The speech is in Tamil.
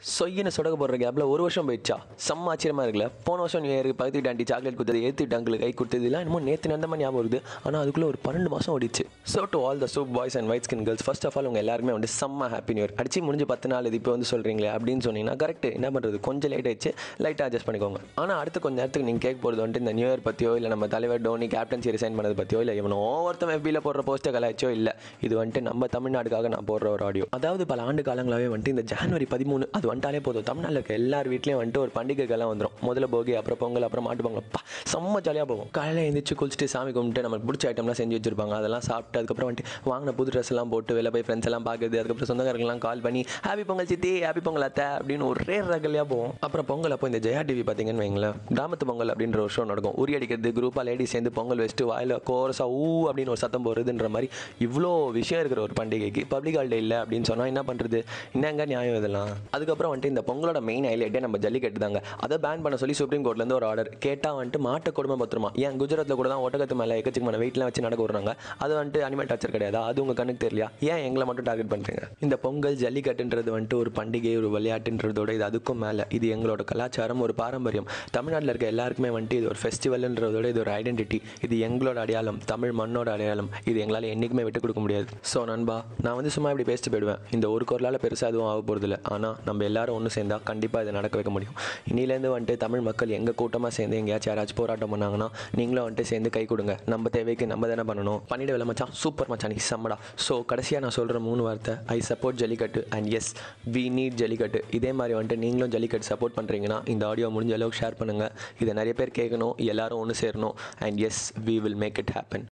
சொய்யின்னு சொடக போடுற கேப்பில் ஒரு வருஷம் போயிடுச்சா செம்ம ஆச்சரியமாக இருக்குல்ல போன வருஷம் நியூ இயருக்கு பக்கத்து டாண்டி சாக்லேட் கொடுத்தது ஏற்றி டங்களுக்கு கை கொடுத்தது எல்லாம் என்னமோ நேற்று நடந்த மாதிரி ஞாபகம் வருது ஆனால் அதுக்குள்ளே ஒரு பன்னெண்டு மாதம் ஓடிச்சு so to all the soup boys and white skin girls first of all உங்கள் எல்லாருமே வந்து செம்ம ஹாப்பி நியூ இயர் அடிச்சு முடிஞ்சு பத்து நாள் இது இப்போ வந்து சொல்கிறீங்களே அப்படின்னு சொன்னீங்கன்னா கரெக்ட் என்ன பண்ணுறது கொஞ்சம் லேட் ஆயிடுச்சு லைட்டாக அட்ஜஸ்ட் பண்ணிக்கோங்க ஆனால் அடுத்து கொஞ்சம் நேரத்துக்கு நீங்கள் கேட்க போகிறது வந்துட்டு இந்த நியூ இயர் பற்றியோ இல்லை நம்ம தலைவர் டோனி கேப்டன்சி ரிசைன் பண்ணது பற்றியோ இல்லை இவனோ ஒருத்தன் எஃபியில் போடுற போஸ்ட்டை கலாய்ச்சோ இல்லை இது வந்துட்டு நம்ம தமிழ்நாடுக்காக நான் போடுற ஒரு ஆடியோ அதாவது பல ஆண்டு காலங்களாகவே வந்துட்டு இந்த ஜனவரி பதிமூணு அது வந்துட்டாலே போதும் தமிழ்நாட்டில் இருக்க எல்லார் வீட்லேயும் வந்துட்டு ஒரு பண்டிகைகள்லாம் வந்துடும் முதல்ல போகி அப்புறம் பொங்கல் அப்புறம் மாட்டு பொங்கல் அப்பா செம்ம ஜாலியாக போகும் காலையில் எழுந்திரிச்சு குளிச்சுட்டு சாமி கும்பிட்டு நமக்கு பிடிச்ச ஐட்டம்லாம் செஞ்சு வச்சிருப்பாங்க அதெல்லாம் சாப்பிட்டு அதுக்கப்புறம் வந்துட்டு வாங்கின புது ட்ரெஸ் எல்லாம் போட்டு வெளில போய் ஃப்ரெண்ட்ஸ் எல்லாம் பார்க்குறது அதுக்கப்புறம் சொந்தக்காரங்களாம் கால் பண்ணி ஹாப்பி பொங்கல் சித்தி ஹாப்பி பொங்கல் அத்தை அப்படின்னு ஒரே ரகலையாக போவோம் அப்புறம் பொங்கல் அப்போ இந்த ஜெயா டிவி பார்த்தீங்கன்னு வைங்களேன் கிராமத்து பொங்கல் அப்படின்ற ஒரு ஷோ நடக்கும் உரி அடிக்கிறது குரூப்பாக லேடிஸ் சேர்ந்து பொங்கல் வச்சுட்டு வாயில் கோரஸா ஊ அப்படின்னு ஒரு சத்தம் போடுறதுன்ற மாதிரி இவ்வளோ விஷயம் இருக்கிற ஒரு பண்டிகைக்கு பப்ளிக் ஹாலிடே இல்லை அப்படின்னு சொன்னால் என்ன பண்ணுறது என்னங்க நியாயம் இதெல்லாம் அதுக்கப்புறம் வந்துட்டு இந்த பொங்கலோட மெயின் ஹைலைட்டே நம்ம ஜல்லிக்கட்டு தாங்க அதை பேன் பண்ண சொல்லி சுப்ரீம் கோர்ட்லேருந்து ஒரு ஆர்டர் கேட்டால் வந்துட்டு மாட்டை கொடுமை பத்திரமா ஏன் குஜராத்தில் கூட தான் ஒட்டகத்து மேலே எக்கச்சக்கமான வெயிட்லாம் வச்சு நடக்க விடுறாங்க அது வந்துட்டு அனிமல் டார்ச்சர் கிடையாது அது உங்கள் கண்ணுக்கு தெரியலையா ஏன் எங்களை மட்டும் டார்கெட் பண்ணுறீங்க இந்த பொங்கல் ஜல்லிக்கட்டுன்றது வந்துட்டு ஒரு பண்டிகை ஒரு விளையாட்டுன்றதோட இது அதுக்கும் மேலே இது எங்களோட கலாச்சாரம் ஒரு பாரம்பரியம் தமிழ்நாட்டில் இருக்க எல்லாருக்குமே வந்துட்டு இது ஒரு ஃபெஸ்டிவல்ன்றதோட இது ஒரு ஐடென்டிட்டி இது எங்களோட அடையாளம் தமிழ் மண்ணோட அடையாளம் இது எங்களால் என்றைக்குமே விட்டு கொடுக்க முடியாது ஸோ நண்பா நான் வந்து சும்மா இப்படி பேசிட்டு போயிடுவேன் இந்த ஒரு குரலால் பெருசாக எதுவும் ஆக போகிறதில்ல ஆனால் நம்ம எல்லாரும் ஒன்று சேர்ந்தா கண்டிப்பாக இதை நடக்க வைக்க முடியும் இன்னிலேருந்து வந்துட்டு தமிழ் மக்கள் எங்கள் கூட்டமாக சேர்ந்து எங்கேயாச்சும் யாராச்சும் போராட்டம் பண்ணாங்கன்னா நீங்களும் வந்துட்டு சேர்ந்து கை கொடுங்க நம்ம தேவைக்கு நம்ம தானே பண்ணணும் பண்ணிட வேலை மச்சான் சூப்பர் மச்சான் நீ செம்மடா ஸோ கடைசியாக நான் சொல்கிற மூணு வார்த்தை I support jallikattu and yes we need jallikattu இதே மாதிரி வந்துட்டு நீங்களும் ஜல்லிக்கட்டு சப்போர்ட் பண்ணுறீங்கன்னா இந்த ஆடியோ முடிஞ்ச அளவுக்கு ஷேர் பண்ணுங்கள் இதை நிறைய பேர் கேட்கணும் எல்லாரும் ஒன்று சேரணும் and yes we will make it happen